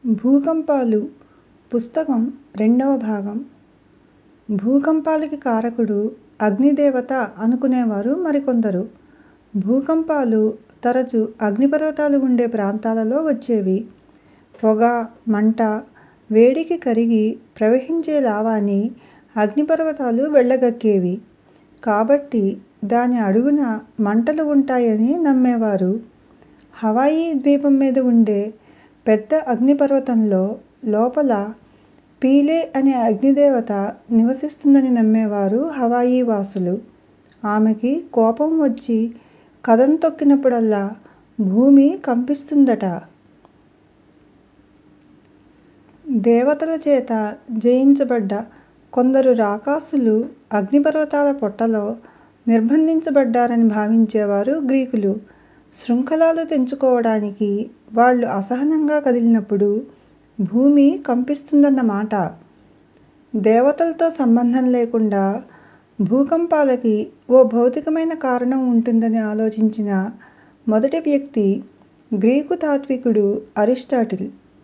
భూకంపాలు పుస్తకం రెండవ భాగం భూకంపాలకి కారకుడు అగ్నిదేవత అనుకునేవారు మరికొందరు. భూకంపాలు తరచు అగ్నిపర్వతాలు ఉండే ప్రాంతాలలో వచ్చేవి. పొగ, మంట, వేడికి కరిగి ప్రవహించే లావాని అగ్నిపర్వతాలు వెళ్ళగక్కేవి. కాబట్టి దాని అడుగున మంటలు ఉంటాయని నమ్మేవారు. హవాయి ద్వీపం మీద ఉండే పెద్ద అగ్నిపర్వతంలో లోపల పీలే అనే అగ్నిదేవత నివసిస్తుందని నమ్మేవారు హవాయి వాసులు. ఆమెకి కోపం వచ్చి కదం తొక్కినప్పుడల్లా భూమి కంపిస్తుందట. దేవతల చేత జయించబడ్డ కొందరు రాకాసులు అగ్నిపర్వతాల పొట్టలో నిర్బంధించబడ్డారని భావించేవారు గ్రీకులు. శృంఖలాలు తెంచుకోవడానికి వాళ్ళు అసహనంగా కదిలినప్పుడు భూమి కంపిస్తుందన్నమాట. దేవతలతో సంబంధం లేకుండా భూకంపాలకి ఓ భౌతికమైన కారణం ఉంటుందని ఆలోచించిన మొదటి వ్యక్తి గ్రీకు తాత్వికుడు అరిస్టాటిల్.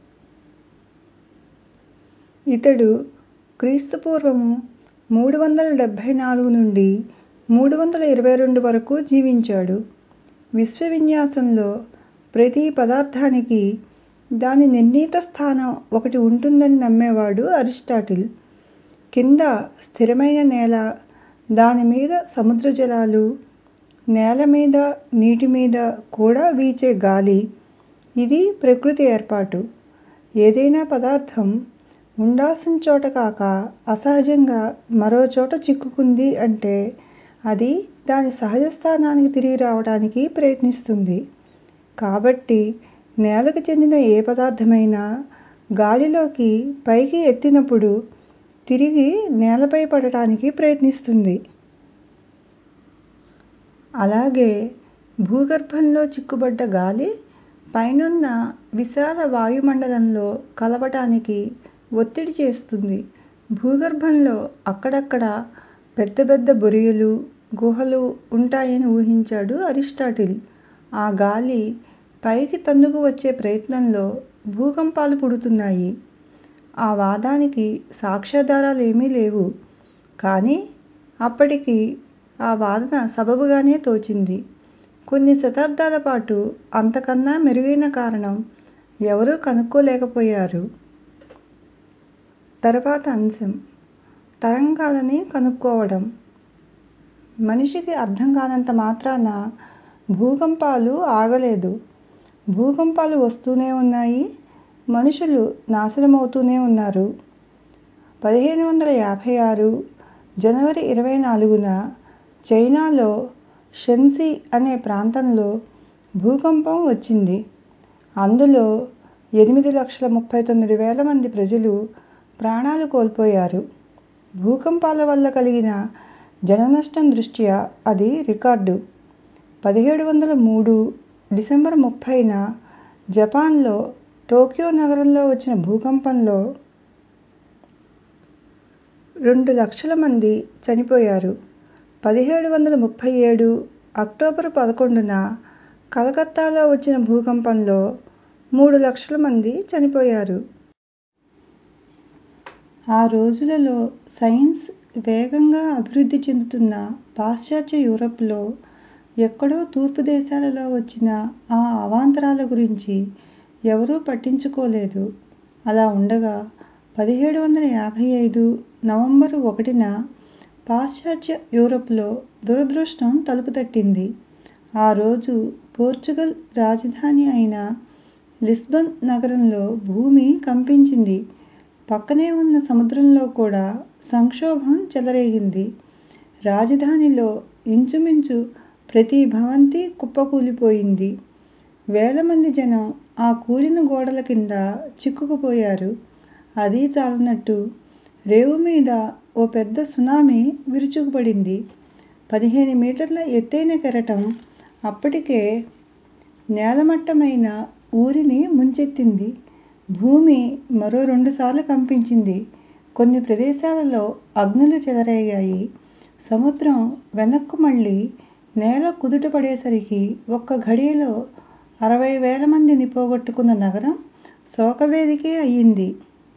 ఇతడు క్రీస్తుపూర్వం మూడు వందల డెబ్బై నాలుగు నుండి మూడు వందల ఇరవై రెండు వరకు జీవించాడు. విశ్వవిన్యాసంలో ప్రతి పదార్థానికి దాని నిర్ణీత స్థానం ఒకటి ఉంటుందని నమ్మేవాడు అరిస్టాటిల్. కింద స్థిరమైన నేల, దాని మీద సముద్ర జలాలు, నేల మీద, నీటి మీద కూడా వీచే గాలి ఇది ప్రకృతి ఏర్పాటు. ఏదైనా పదార్థం ఉండాల్సిన చోట కాక అసహజంగా మరో చోట చిక్కుకుంది అంటే అది దాని సహజ స్థానానికి తిరిగి రావడానికి ప్రయత్నిస్తుంది. కాబట్టి నేలకు చెందిన ఏ పదార్థమైనా గాలిలోకి పైకి ఎత్తినప్పుడు తిరిగి నేలపై పడటానికి ప్రయత్నిస్తుంది. అలాగే భూగర్భంలో చిక్కుబడ్డ గాలి పైనున్న విశాల వాయుమండలంలో కలవటానికి ఒత్తిడి చేస్తుంది. భూగర్భంలో అక్కడక్కడా పెద్ద పెద్ద బొరియలు, గుహలు ఉంటాయని ఊహించాడు అరిస్టాటిల్. ఆ గాలి పైకి తన్నుకు వచ్చే ప్రయత్నంలో భూకంపాలు పుడుతున్నాయి. ఆ వాదానికి సాక్ష్యాధారాలేమీ లేవు. కానీ అప్పటికి ఆ వాదన సబబుగానే తోచింది. కొన్ని శతాబ్దాల పాటు అంతకన్నా మెరుగైన కారణం ఎవరూ కనుక్కోలేకపోయారు. తరువాత అంశం తరంగాలని కనుక్కోవడం. మనిషికి అర్థం కానంత మాత్రాన భూకంపాలు ఆగలేదు. భూకంపాలు వస్తూనే ఉన్నాయి. మనుషులు నాశనమవుతూనే ఉన్నారు. పదిహేను వందల యాభై ఆరు జనవరి ఇరవై నాలుగున చైనాలో షెన్సి అనే ప్రాంతంలో భూకంపం వచ్చింది. అందులో ఎనిమిది లక్షల ముప్పై తొమ్మిది వేల మంది ప్రజలు ప్రాణాలు కోల్పోయారు. భూకంపాల వల్ల కలిగిన జననష్టం దృష్ట్యా అది రికార్డు. పదిహేడు వందల మూడు డిసెంబరు ముప్పైన జపాన్లో టోక్యో నగరంలో వచ్చిన భూకంపంలో రెండు లక్షల మంది చనిపోయారు. పదిహేడు వందల ముప్పై ఏడు అక్టోబరు పదకొండున కలకత్తాలో వచ్చిన భూకంపంలో మూడు లక్షల మంది చనిపోయారు. ఆ రోజులలో సైన్స్ వేగంగా అభివృద్ధి చెందుతున్న పాశ్చాత్య యూరప్ లో ఎక్కడో తూర్పు దేశాలలో వచ్చిన ఆ అవాంతరాల గురించి ఎవరూ పట్టించుకోలేదు. అలా ఉండగా పదిహేడు వందల యాభై ఐదు నవంబరు ఒకటిన పాశ్చాత్య యూరప్ లో దురదృష్టం తలుపు తట్టింది. ఆ రోజు పోర్చుగల్ రాజధాని అయిన లిస్బన్ నగరంలో భూమి కంపించింది. పక్కనే ఉన్న సముద్రంలో కూడా సంక్షోభం చెలరేగింది. రాజధానిలో ఇంచుమించు ప్రతి భవంతి కుప్పకూలిపోయింది. వేలమంది జనం ఆ కూలిన గోడల కింద చిక్కుకుపోయారు. అదీ చాలనట్టు రేవు మీద ఓ పెద్ద సునామీ విరుచుకుపడింది. పదిహేను మీటర్ల ఎత్తైన కెరటం అప్పటికే నేలమట్టమైన ఊరిని ముంచెత్తింది. భూమి మరో రెండుసార్లు కంపించింది. కొన్ని ప్రదేశాలలో అగ్నులు చెలరేగాయి. సముద్రం వెనక్కు మళ్ళి నేల కుదుట పడేసరికి ఒక్క ఘడియలో అరవై వేల మందిని పోగొట్టుకున్న నగరం శోకవేదికే అయింది